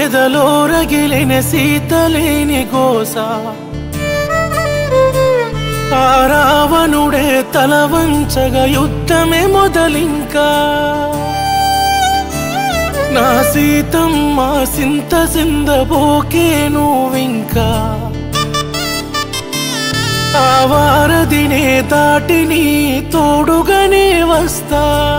ఎదలో రగిలిన సీతలేని గోస ఆ రావణుడే తల వంచగా యుద్ధమే మొదలింకా నా సీతమ్మ సింత సిందబోకే నువ్వింకా ఆ వారధినే దాటి నీ తోడుగానే వస్తా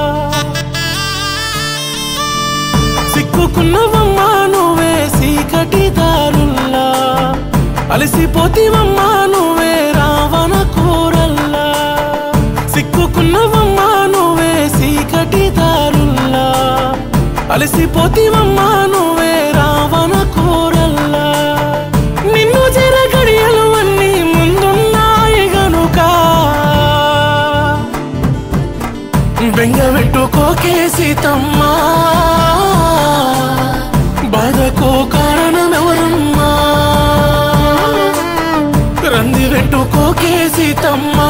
సిక్కుకున్నవమ్మా నువ్వే సీకటి దారుల్లా అలసిపోతివమ్మా నువ్వే రావణ కూరల్లా సిక్కుకున్నవమ్మా నువ్వే సీకటి దారుల్లా అలసిపోతివమ్మా నువ్వే రావణ కూరల్లా నిన్ను జర గడియలు అన్నీ ముందున్నాయి గనుక బెంగబెట్టుకోకే సీతమ్మా బాధకో కారణమెవరమ్మా రంది పెట్టుకోకే సీతమ్మా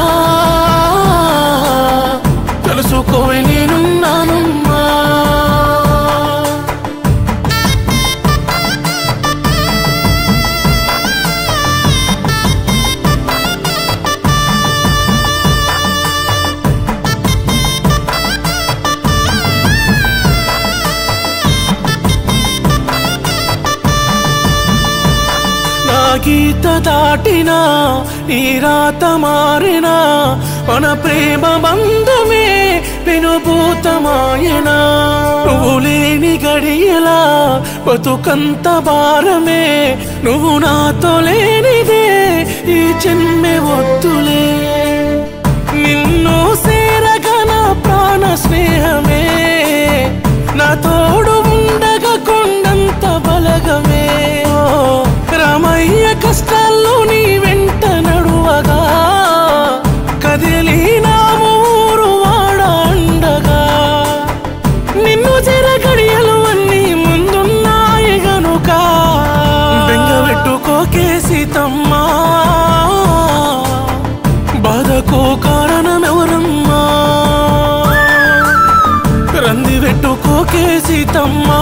తెలుసుకోవి నేనున్నానమ్మా నా గీత దాటినా నీ రాత మారినా మన ప్రేమ బంధమే వినుభూతమాయనా నువ్వు లేని గడియలా బతుకంత భారమే నువ్వు నాతో లేనిదే ఈ జన్మె వద్దులే నిన్ను సేరగా నా ప్రాణ స్నేహమే నా తోడు ఉండగా కొండంత బలగమే ఓ, రామయ్య కష్టాల్లో నీ వెంట నడువగా కదిలి నా ఊరు వాడ అండగా నిన్ను చెర గడియలు అన్నీ ముందున్నాయి గనుక బెంగబెట్టుకోకే సీతమ్మా బాధకో కారణమెవరమ్మా రంది పెట్టుకోకే సీతమ్మా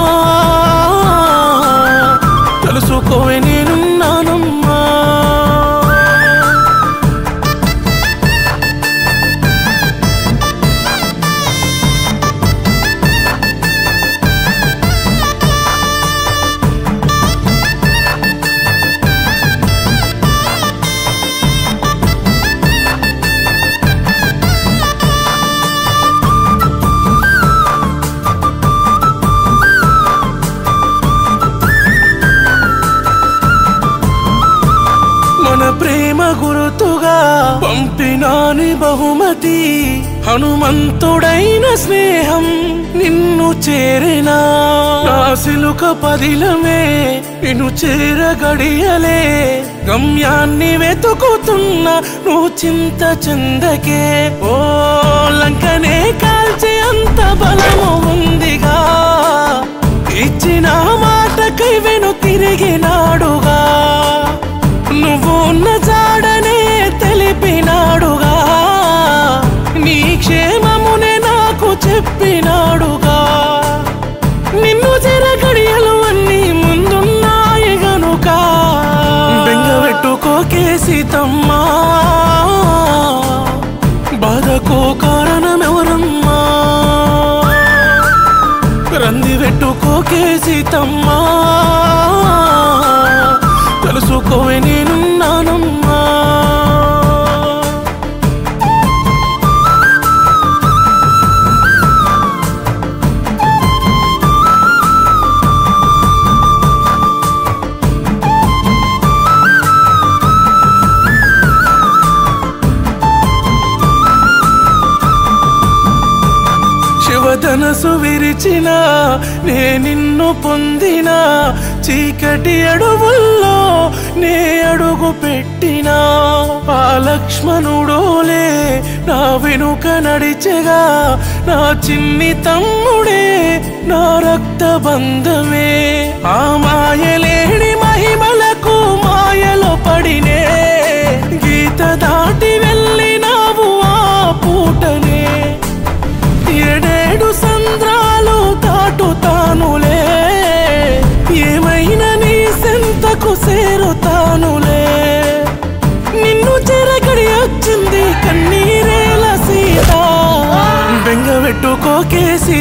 తెలుసుకోవే నేనున్నానమ్మా మన ప్రేమ గురుతుగా పంపినాని బహుమతి హనుమంతుడైన స్నేహం నిన్ను చేరినా నా సిలుక పదిలమే నిన్ను చేర గడియలే గమ్యాన్ని వెతుకుతున్న నువ్వు చింత చెందకే ఓ లంకనే కాల్చే అంత బలము ఉందిగా ఇచ్చిన మాటకై వెను తిరిగినాడుగా నువ్వు ఉన్న జాడనే తెలిపినాడుగా నీ క్షేమమునే నాకు చెప్పినాడుగా నిన్ను చెర గడియలు అన్నీ ముందున్నాయి గనుక బెంగబెట్టుకోకే సీతమ్మా బాధకో కారణమెవరమ్మా రంది పెట్టుకోకే సీతమ్మా తెలుసుకోవే నేనున్నానమ్మా శివధనసు విరిచిన నే నిన్ను పొందిన చీకటి అడుగుల్లో నే అడుగు పెట్టినా ఆ లక్ష్మణుడోలే నా వెనుక నడిచెగా నా చిన్ని తమ్ముడే నా రక్త బంధమే ఆ మాయలేని మహిమలకు మాయలో పడినే గీత దాటి వెళ్ళినావు ఆ పూటనే ఏడేడు సంద్రాలు దాటుతానులే ఏమయ్య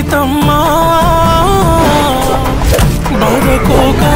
సీతమ్మా బాధకోక